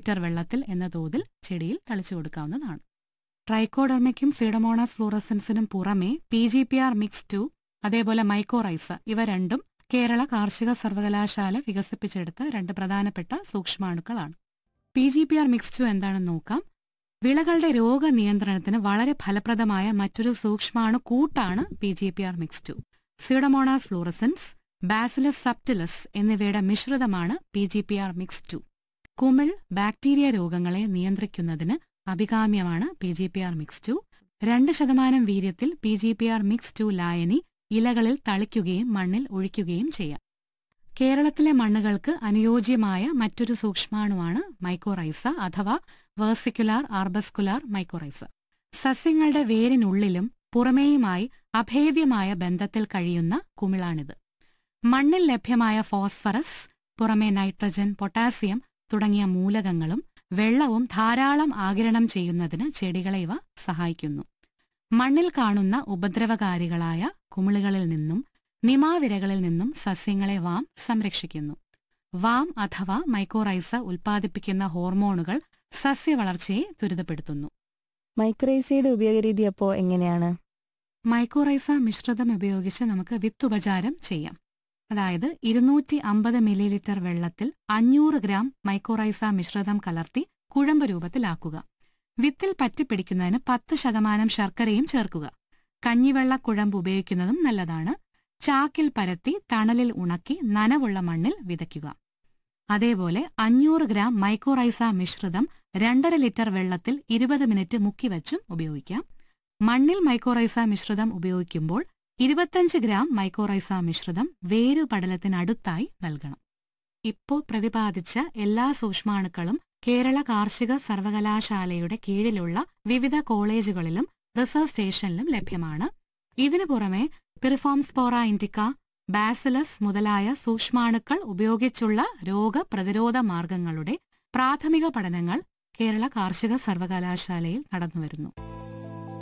litre വെള്ളത്തിൽ എന്ന തോതിൽ ചെടിയിൽ തളിച്ചു കൊടുക്കാവുന്നതാണ് ട്രൈക്കോഡർമയ്ക്കും സീഡമോണാസ് ഫ്ലൂറസൻസിനും പുറമെ P G P R mix two അതേപോലെ മൈക്കോറൈസ ഇവ രണ്ടും കേരള കാർഷിക സർവകലാശാല വികസിപ്പിച്ചെടുത്ത രണ്ട് പ്രധാനപ്പെട്ട സൂക്ഷ്മാണുക്കളാണ് P G P R mix two എന്താണെന്ന് നോക്കാം വിളകളുടെ രോഗനിയന്ത്രണത്തിന് വളരെ ഫലപ്രദമായ മറ്റൊരു സൂക്ഷ്മാണു കൂട്ടാണ് P G P R mix two Pseudomonas fluorescens Bacillus subtilis എന്നിവയുടെ മിശ്രിതമാണ് P G P R mix two കുമിൾ ബാക്ടീരിയ രോഗങ്ങളെ നിയന്ത്രിക്കുന്നതിന് അഭികാമ്യമാണ് P G P R mix two രണ്ട് ശതമാനം വീര്യത്തിൽ P G P R mix two ലായനി ഇലകളിൽ തളിക്കുകയും മണ്ണിൽ ഒഴിക്കുകയും ചെയ്യാം കേരളത്തിലെ മണ്ണുകൾക്ക് അനുയോജ്യമായ മറ്റൊരു സൂക്ഷ്മാണുവാണ് മൈക്കോറൈസ അഥവാ വേഴ്സിക്കുലാർ ആർബസ്കുലാർ മൈക്കോറൈസ സസ്യങ്ങളുടെ വേരിനുള്ളിലും പുറമേയുമായി അഭേദ്യമായ ബന്ധത്തിൽ കഴിയുന്ന കുമിളാണിത് മണ്ണിൽ ലഭ്യമായ ഫോസ്ഫറസ് പുറമെ നൈട്രജൻ പൊട്ടാസ്യം തുടങ്ങിയ മൂലകങ്ങളും വെള്ളവും ധാരാളം ആകിരണം ചെയ്യുന്നതിന് ചെടികളെ ഇവ സഹായിക്കുന്നു മണ്ണിൽ കാണുന്ന ഉപദ്രവകാരികളായ കുമിളുകളിൽ നിന്നും നിമാവിരകളിൽ നിന്നും സസ്യങ്ങളെ വാം സംരക്ഷിക്കുന്നു വാം അഥവാ മൈക്കോറൈസ ഉൽപ്പാദിപ്പിക്കുന്ന ഹോർമോണുകൾ സസ്യവളർച്ചയെ ത്വരിതപ്പെടുത്തുന്നു മൈക്രോസൈഡ് ഉപയോഗരീതി അപ്പോ എങ്ങനെയാണ് മൈക്കോറൈസ മിശ്രിതം ഉപയോഗിച്ച് നമുക്ക് വിത്തുപചാരം ചെയ്യാം അതായത് ഇരുന്നൂറ്റി അമ്പത് മില്ലിലിറ്റർ വെള്ളത്തിൽ അഞ്ഞൂറ് ഗ്രാം മൈക്കോറൈസ മിശ്രിതം കലർത്തി കുഴമ്പ് രൂപത്തിലാക്കുക വിത്തിൽ പറ്റിപ്പിടിക്കുന്നതിന് പത്ത് ശതമാനം ശർക്കരയും ചേർക്കുക കഞ്ഞിവെള്ള കുഴമ്പ് ഉപയോഗിക്കുന്നതും നല്ലതാണ് ചാക്കിൽ പരത്തി തണലിൽ ഉണക്കി നനവുള്ള മണ്ണിൽ വിതയ്ക്കുക അതേപോലെ അഞ്ഞൂറ് ഗ്രാം മൈക്കോറൈസ മിശ്രിതം രണ്ടര ലിറ്റർ വെള്ളത്തിൽ ഇരുപത് മിനിറ്റ് മുക്കിവച്ചും ഉപയോഗിക്കാം മണ്ണിൽ മൈക്കോറൈസ മിശ്രിതം ഉപയോഗിക്കുമ്പോൾ ഇരുപത്തഞ്ച് ഗ്രാം മൈക്കോറൈസ മിശ്രിതം വേരുപടലത്തിനടുത്തായി നൽകണം ഇപ്പോൾ പ്രതിപാദിച്ച എല്ലാ സൂക്ഷ്മാണുക്കളും കേരള കാർഷിക സർവകലാശാലയുടെ കീഴിലുള്ള വിവിധ കോളേജുകളിലും റിസർച്ച് സ്റ്റേഷനിലും ലഭ്യമാണ് ഇതിനു പുറമെ പിറിഫോംസ്പോറ ഇൻഡിക്ക ബാസിലസ് മുതലായ സൂക്ഷ്മാണുക്കൾ ഉപയോഗിച്ചുള്ള രോഗപ്രതിരോധ മാർഗങ്ങളുടെ പ്രാഥമിക പഠനങ്ങൾ കേരള കാർഷിക സർവകലാശാലയിൽ നടന്നുവരുന്നു